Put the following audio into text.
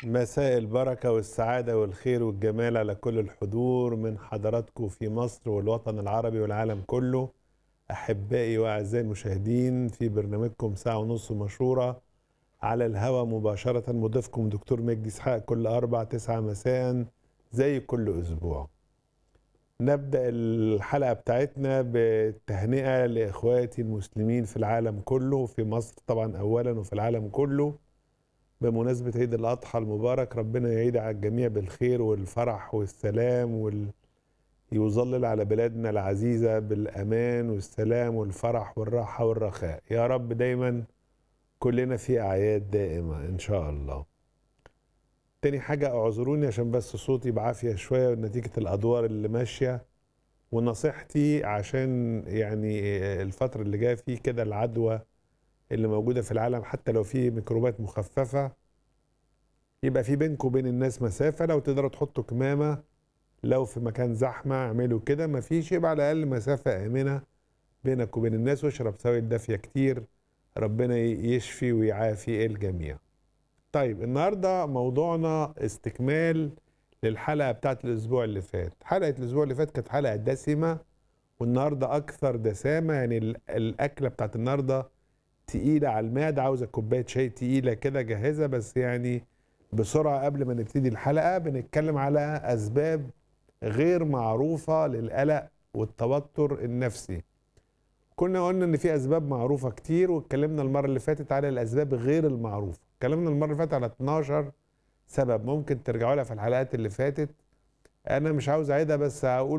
مساء البركة والسعادة والخير والجمال على كل الحضور من حضراتكم في مصر والوطن العربي والعالم كله أحبائي وأعزائي المشاهدين في برنامجكم ساعة ونص مشورة على الهوا مباشرة مضيفكم دكتور مجدي إسحاق كل أربع تسعة مساء زي كل أسبوع نبدأ الحلقة بتاعتنا بالتهنئة لإخواتي المسلمين في العالم كله في مصر طبعا أولا وفي العالم كله بمناسبة عيد الأضحى المبارك ربنا يعيد على الجميع بالخير والفرح والسلام وال... يظلل على بلادنا العزيزة بالأمان والسلام والفرح والراحة والرخاء يا رب دايما كلنا في أعياد دائمة إن شاء الله تاني حاجة اعذروني عشان بس صوتي بعافية شوية نتيجة الأدوار اللي ماشية ونصيحتي عشان يعني الفترة اللي جاية فيه كده العدوى اللي موجودة في العالم حتى لو في ميكروبات مخففة يبقى في بينكم وبين الناس مسافة لو تقدروا تحطوا كمامة لو في مكان زحمة اعملوا كده مفيش يبقى على الأقل مسافة آمنة بينك وبين الناس واشرب سوائل دافية كتير ربنا يشفي ويعافي الجميع طيب النهاردة موضوعنا استكمال للحلقة بتاعت الأسبوع اللي فات حلقة الأسبوع اللي فات كانت حلقة دسمة والنهاردة أكثر دسامة يعني الأكلة بتاعت النهاردة تقيلة على المعدة عاوزة كوباية شاي تقيلة كده جاهزة بس يعني بسرعة قبل ما نبتدي الحلقة بنتكلم على أسباب غير معروفة للقلق والتوتر النفسي كنا قلنا ان في اسباب معروفة كتير واتكلمنا المرة اللي فاتت على الاسباب غير المعروفة اتكلمنا المرة اللي فاتت على 12 سبب ممكن ترجعوا لها في الحلقات اللي فاتت انا مش عاوز اعيدها بس هقول